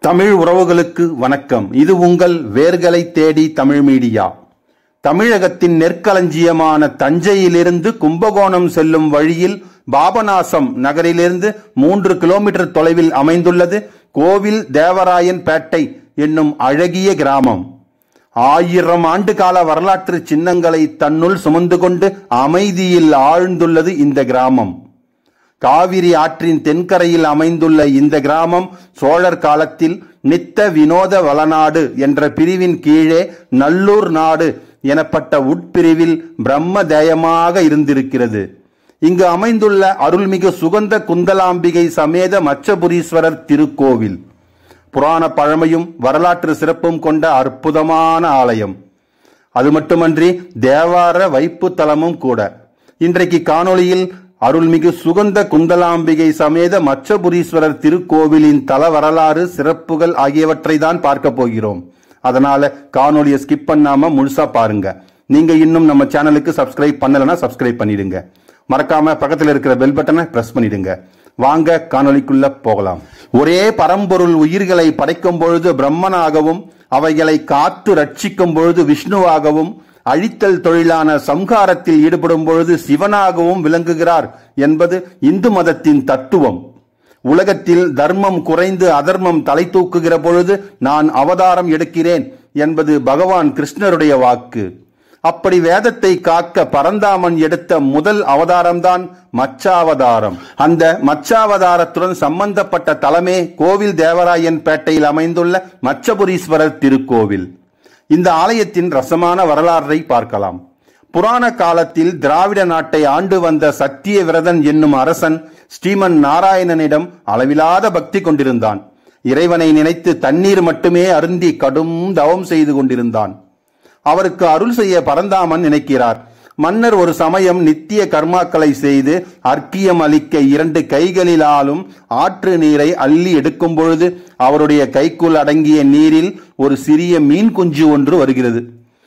தமிழ் உறவுகளுக்கு வணக்கம் இது உங்கள் வேர்களை தேடி தமிழ் மீடியா தமிழகத்தின் நெற்களஞ்சியமான தஞ்சையிலிருந்து கும்பகோணம் செல்லும் வழியில் பாபநாசம் நகரிலிருந்து மூன்று கிலோமீட்டர் தொலைவில் அமைந்துள்ளது கோவில் தேவராயன் பேட்டை என்னும் அழகிய கிராமம் ஆயிரம் ஆண்டு கால வரலாற்று சின்னங்களை தன்னுள் சுமந்து கொண்டு அமைதியில் ஆழ்ந்துள்ளது இந்த கிராமம் காவிரி ஆற்றின் தென்கரையில் அமைந்துள்ள இந்த கிராமம் சோழர் காலத்தில் நித்த வினோத வளநாடு என்ற பிரிவின் கீழே நல்லூர் நாடு எனப்பட்ட உட்பிரிவில் பிரம்மதேயமாக இருந்திருக்கிறது இங்கு அமைந்துள்ள அருள்மிகு சுகந்த குந்தலாம்பிகை சமேத மச்சபுரீஸ்வரர் திருக்கோவில் புராண பழமையும் வரலாற்று சிறப்பும் கொண்ட அற்புதமான ஆலயம் அது மட்டுமன்றி தேவார வைப்பு தலமும் கூட இன்றைக்கு காணொளியில் அருள்மிகு சுகந்த குந்தலாம்பிகை சமேத மச்சபுரீஸ்வரர் திருக்கோவிலின் தல வரலாறு சிறப்புகள் ஆகியவற்றை தான் பார்க்க போகிறோம் அதனால காணொளியை ஸ்கிப் பண்ணாம முழுசா பாருங்க நீங்க இன்னும் நம்ம சேனலுக்கு சப்ஸ்கிரைப் பண்ணலைன்னா சப்ஸ்கிரைப் பண்ணிடுங்க மறக்காம பக்கத்தில் இருக்கிற பெல் பட்டனை பிரஸ் பண்ணிடுங்க வாங்க காணொளிக்குள்ள போகலாம் ஒரே பரம்பொருள் உயிர்களை படைக்கும் பொழுது பிரம்மனாகவும் அவைகளை காத்து ரட்சிக்கும் பொழுது விஷ்ணுவாகவும் அழித்தல் தொழிலான சம்ஹாரத்தில் ஈடுபடும் பொழுது சிவனாகவும் விளங்குகிறார் என்பது இந்து மதத்தின் தத்துவம் உலகத்தில் தர்மம் குறைந்து அதர்மம் தலை தூக்குகிற பொழுது நான் அவதாரம் எடுக்கிறேன் என்பது பகவான் கிருஷ்ணருடைய வாக்கு அப்படி வேதத்தை காக்க பரந்தாமன் எடுத்த முதல் அவதாரம்தான் மச்சாவதாரம் அந்த மச்சாவதாரத்துடன் சம்பந்தப்பட்ட தலமே கோவில் தேவராயன் பேட்டையில் அமைந்துள்ள மச்சபுரீஸ்வரர் திருக்கோவில் இந்த ஆலயத்தின் ரசமான வரலாறை பார்க்கலாம் புராண காலத்தில் திராவிட நாட்டை ஆண்டு வந்த சத்திய விரதன் என்னும் அரசன் ஸ்ரீமன் நாராயணனிடம் அளவிலாத பக்தி கொண்டிருந்தான் இறைவனை நினைத்து தண்ணீர் மட்டுமே அருந்தி கடும் தவம் செய்து கொண்டிருந்தான் அவருக்கு அருள் செய்ய பரந்தாமன் நினைக்கிறார் மன்னர் ஒரு சமயம் நித்திய கர்மாக்களை செய்து அர்க்கியம் அளிக்க இரண்டு கைகளிலாலும் ஆற்று நீரை அள்ளி எடுக்கும் பொழுது அவருடைய கைக்குள் அடங்கிய நீரில் ஒரு சிறிய மீன் குஞ்சு ஒன்று வருகிறது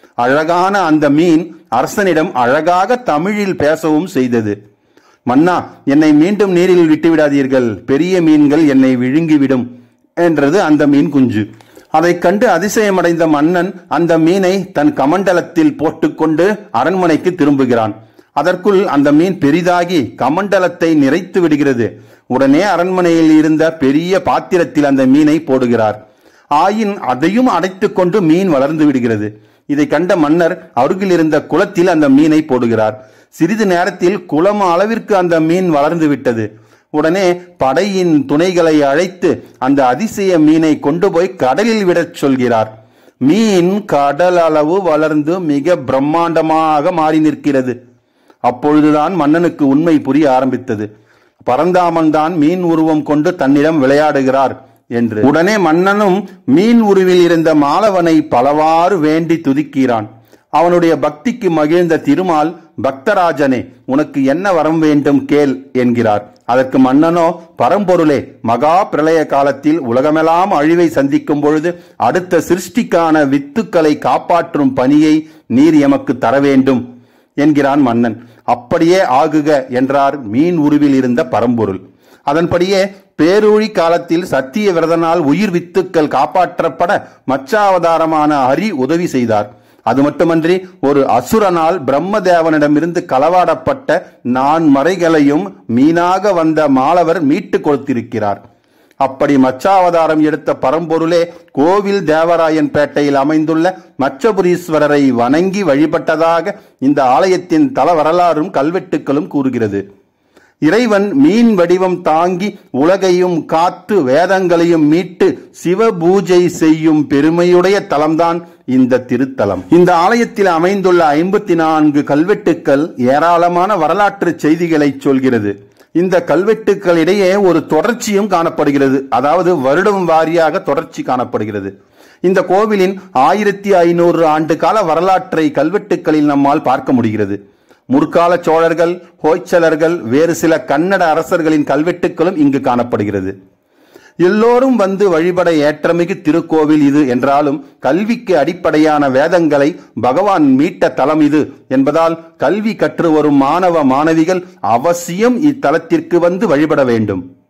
அழகான அந்த மீன் அரசனிடம் அழகாக தமிழில் பேசவும் செய்தது மன்னா என்னை மீண்டும் நீரில் விட்டுவிடாதீர்கள் பெரிய மீன்கள் என்னை விழுங்கிவிடும் என்றது அந்த மீன் குஞ்சு அதைக் கண்டு அதிசயமடைந்த மன்னன் அந்த மீனை தன் கமண்டலத்தில் போட்டுக்கொண்டு அரண்மனைக்கு திரும்புகிறான் அதற்குள் அந்த மீன் பெரிதாகி கமண்டலத்தை நிறைத்து விடுகிறது உடனே அரண்மனையில் இருந்த பெரிய பாத்திரத்தில் அந்த மீனை போடுகிறார் ஆயின் அதையும் அடைத்துக் கொண்டு மீன் வளர்ந்து விடுகிறது இதை கண்ட மன்னர் அருகில் இருந்த குளத்தில் அந்த மீனை போடுகிறார் சிறிது நேரத்தில் குளம் அளவிற்கு அந்த மீன் வளர்ந்து விட்டது உடனே படையின் துணைகளை அழைத்து அந்த அதிசய மீனை கொண்டு போய் கடலில் விடச் சொல்கிறார் மீன் கடல் அளவு வளர்ந்து மிக பிரம்மாண்டமாக மாறி நிற்கிறது அப்பொழுதுதான் மன்னனுக்கு உண்மை புரிய ஆரம்பித்தது பரந்தாமன் தான் மீன் உருவம் கொண்டு தன்னிடம் விளையாடுகிறார் என்று உடனே மன்னனும் மீன் உருவில் இருந்த மாலவனை பலவாறு வேண்டி துதிக்கிறான் அவனுடைய பக்திக்கு மகிழ்ந்த திருமால் பக்தராஜனே உனக்கு என்ன வரம் வேண்டும் கேள் என்கிறார் அதற்கு மன்னனோ பரம்பொருளே மகா பிரளய காலத்தில் உலகமெல்லாம் அழிவை சந்திக்கும் பொழுது அடுத்த சிருஷ்டிக்கான வித்துக்களை காப்பாற்றும் பணியை நீர் எமக்கு தர வேண்டும் என்கிறான் மன்னன் அப்படியே ஆகுக என்றார் மீன் உருவில் இருந்த பரம்பொருள் அதன்படியே பேரூழி காலத்தில் சத்திய விரதனால் உயிர் வித்துக்கள் காப்பாற்றப்பட மச்சாவதாரமான ஹரி உதவி செய்தார் அது மட்டுமன்றி ஒரு அசுரனால் பிரம்மதேவனிடமிருந்து களவாடப்பட்ட நான் மறைகளையும் மீனாக வந்த மாலவர் மீட்டு கொடுத்திருக்கிறார் அப்படி மச்சாவதாரம் எடுத்த பரம்பொருளே கோவில் தேவராயன் பேட்டையில் அமைந்துள்ள மச்சபுரீஸ்வரரை வணங்கி வழிபட்டதாக இந்த ஆலயத்தின் தல வரலாறும் கல்வெட்டுக்களும் கூறுகிறது இறைவன் மீன் வடிவம் தாங்கி உலகையும் காத்து வேதங்களையும் மீட்டு சிவ பூஜை செய்யும் பெருமையுடைய தலம்தான் இந்த திருத்தலம் இந்த ஆலயத்தில் அமைந்துள்ள ஐம்பத்தி நான்கு கல்வெட்டுக்கள் ஏராளமான வரலாற்று செய்திகளை சொல்கிறது இந்த கல்வெட்டுக்களிடையே ஒரு தொடர்ச்சியும் காணப்படுகிறது அதாவது வருடம் வாரியாக தொடர்ச்சி காணப்படுகிறது இந்த கோவிலின் ஆயிரத்தி ஐநூறு ஆண்டு கால வரலாற்றை கல்வெட்டுக்களில் நம்மால் பார்க்க முடிகிறது முற்கால சோழர்கள் ஹோய்ச்சலர்கள் வேறு சில கன்னட அரசர்களின் கல்வெட்டுக்களும் இங்கு காணப்படுகிறது எல்லோரும் வந்து வழிபட ஏற்றமிகு திருக்கோவில் இது என்றாலும் கல்விக்கு அடிப்படையான வேதங்களை பகவான் மீட்ட தலம் இது என்பதால் கல்வி கற்று வரும் மாணவ மாணவிகள் அவசியம் இத்தலத்திற்கு வந்து வழிபட வேண்டும்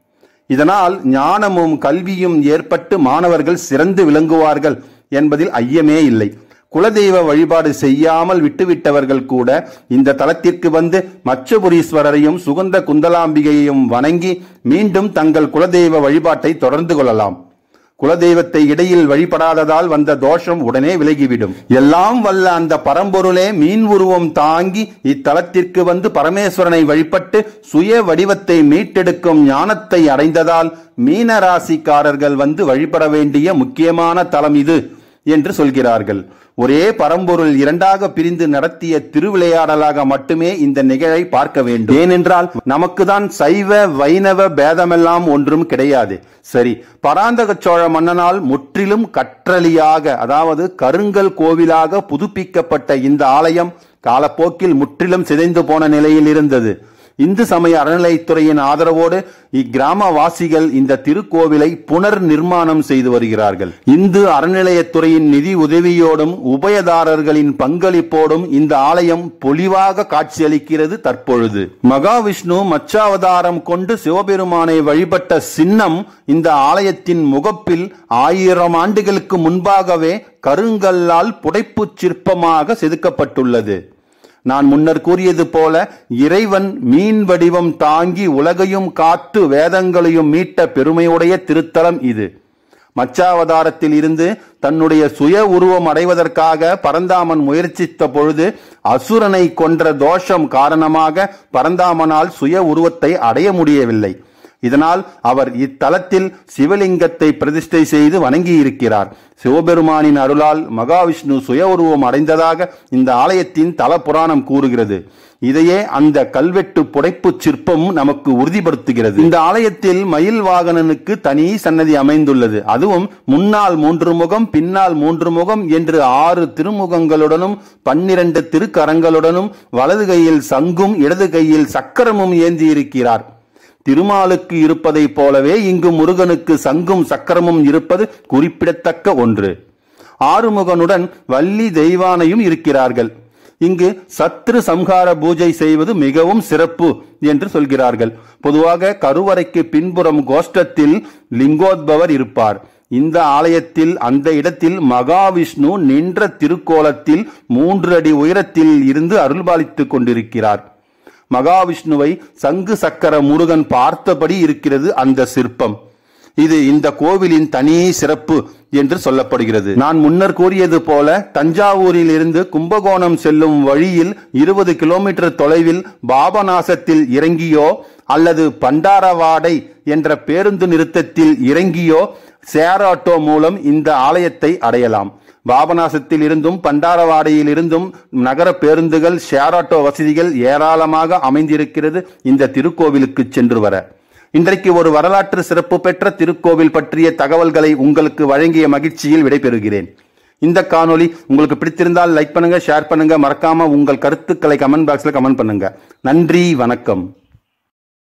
இதனால் ஞானமும் கல்வியும் ஏற்பட்டு மாணவர்கள் சிறந்து விளங்குவார்கள் என்பதில் ஐயமே இல்லை குலதெய்வ வழிபாடு செய்யாமல் விட்டுவிட்டவர்கள் கூட இந்த தலத்திற்கு வந்து மச்சபுரீஸ்வரரையும் சுகந்த குந்தலாம்பிகையையும் வணங்கி மீண்டும் தங்கள் குலதெய்வ வழிபாட்டை தொடர்ந்து கொள்ளலாம் குலதெய்வத்தை இடையில் வழிபடாததால் வந்த தோஷம் உடனே விலகிவிடும் எல்லாம் வல்ல அந்த பரம்பொருளே மீன் உருவம் தாங்கி இத்தலத்திற்கு வந்து பரமேஸ்வரனை வழிபட்டு சுய வடிவத்தை மீட்டெடுக்கும் ஞானத்தை அடைந்ததால் மீன ராசிக்காரர்கள் வந்து வழிபட வேண்டிய முக்கியமான தலம் இது என்று சொல்கிறார்கள் ஒரே பரம்பொருள் இரண்டாக பிரிந்து நடத்திய திருவிளையாடலாக மட்டுமே இந்த நிகழை பார்க்க வேண்டும் ஏனென்றால் நமக்கு தான் சைவ வைணவ பேதமெல்லாம் ஒன்றும் கிடையாது சரி பராந்தக சோழ மன்னனால் முற்றிலும் கற்றளியாக அதாவது கருங்கல் கோவிலாக புதுப்பிக்கப்பட்ட இந்த ஆலயம் காலப்போக்கில் முற்றிலும் சிதைந்து போன நிலையில் இருந்தது இந்து சமய அறநிலைத்துறையின் ஆதரவோடு இக்கிராமவாசிகள் இந்த திருக்கோவிலை புனர் நிர்மாணம் செய்து வருகிறார்கள் இந்து அறநிலையத்துறையின் நிதி உதவியோடும் உபயதாரர்களின் பங்களிப்போடும் இந்த ஆலயம் பொலிவாக காட்சியளிக்கிறது தற்பொழுது மகாவிஷ்ணு மச்சாவதாரம் கொண்டு சிவபெருமானை வழிபட்ட சின்னம் இந்த ஆலயத்தின் முகப்பில் ஆயிரம் ஆண்டுகளுக்கு முன்பாகவே கருங்கல்லால் புடைப்புச் சிற்பமாக செதுக்கப்பட்டுள்ளது நான் முன்னர் கூறியது போல இறைவன் மீன் வடிவம் தாங்கி உலகையும் காத்து வேதங்களையும் மீட்ட பெருமையுடைய திருத்தலம் இது மச்சாவதாரத்தில் இருந்து தன்னுடைய சுய உருவம் அடைவதற்காக பரந்தாமன் முயற்சித்த பொழுது அசுரனை கொன்ற தோஷம் காரணமாக பரந்தாமனால் சுய உருவத்தை அடைய முடியவில்லை இதனால் அவர் இத்தலத்தில் சிவலிங்கத்தை பிரதிஷ்டை செய்து வணங்கி இருக்கிறார் சிவபெருமானின் அருளால் மகாவிஷ்ணு சுய உருவம் அடைந்ததாக இந்த ஆலயத்தின் தல புராணம் கூறுகிறது இதையே அந்த கல்வெட்டு புடைப்பு சிற்பம் நமக்கு உறுதிப்படுத்துகிறது இந்த ஆலயத்தில் மயில் வாகனனுக்கு தனி சன்னதி அமைந்துள்ளது அதுவும் முன்னால் மூன்று முகம் பின்னால் மூன்று முகம் என்று ஆறு திருமுகங்களுடனும் பன்னிரண்டு திருக்கரங்களுடனும் வலது கையில் சங்கும் இடது கையில் சக்கரமும் ஏந்தி இருக்கிறார் திருமாலுக்கு இருப்பதைப் போலவே இங்கு முருகனுக்கு சங்கும் சக்கரமும் இருப்பது குறிப்பிடத்தக்க ஒன்று ஆறுமுகனுடன் வள்ளி தெய்வானையும் இருக்கிறார்கள் இங்கு சத்ரு சம்ஹார பூஜை செய்வது மிகவும் சிறப்பு என்று சொல்கிறார்கள் பொதுவாக கருவறைக்கு பின்புறம் கோஷ்டத்தில் லிங்கோத்பவர் இருப்பார் இந்த ஆலயத்தில் அந்த இடத்தில் மகாவிஷ்ணு நின்ற திருக்கோலத்தில் மூன்று அடி உயரத்தில் இருந்து அருள்பாலித்துக் கொண்டிருக்கிறார் மகாவிஷ்ணுவை சங்கு சக்கர முருகன் பார்த்தபடி இருக்கிறது அந்த சிற்பம் இது இந்த கோவிலின் தனி சிறப்பு என்று சொல்லப்படுகிறது நான் முன்னர் கூறியது போல தஞ்சாவூரில் இருந்து கும்பகோணம் செல்லும் வழியில் இருபது கிலோமீட்டர் தொலைவில் பாபநாசத்தில் இறங்கியோ அல்லது பண்டாரவாடை என்ற பேருந்து நிறுத்தத்தில் இறங்கியோ ஷேர் ஆட்டோ மூலம் இந்த ஆலயத்தை அடையலாம் பாபநாசத்தில் இருந்தும் பண்டாரவாடையில் இருந்தும் நகர பேருந்துகள் ஷேர் ஆட்டோ வசதிகள் ஏராளமாக அமைந்திருக்கிறது இந்த திருக்கோவிலுக்கு சென்று வர இன்றைக்கு ஒரு வரலாற்று சிறப்பு பெற்ற திருக்கோவில் பற்றிய தகவல்களை உங்களுக்கு வழங்கிய மகிழ்ச்சியில் விடைபெறுகிறேன் இந்த காணொளி உங்களுக்கு பிடித்திருந்தால் லைக் பண்ணுங்க ஷேர் பண்ணுங்க மறக்காம உங்கள் கருத்துக்களை கமெண்ட் பாக்ஸ்ல கமெண்ட் பண்ணுங்க நன்றி வணக்கம்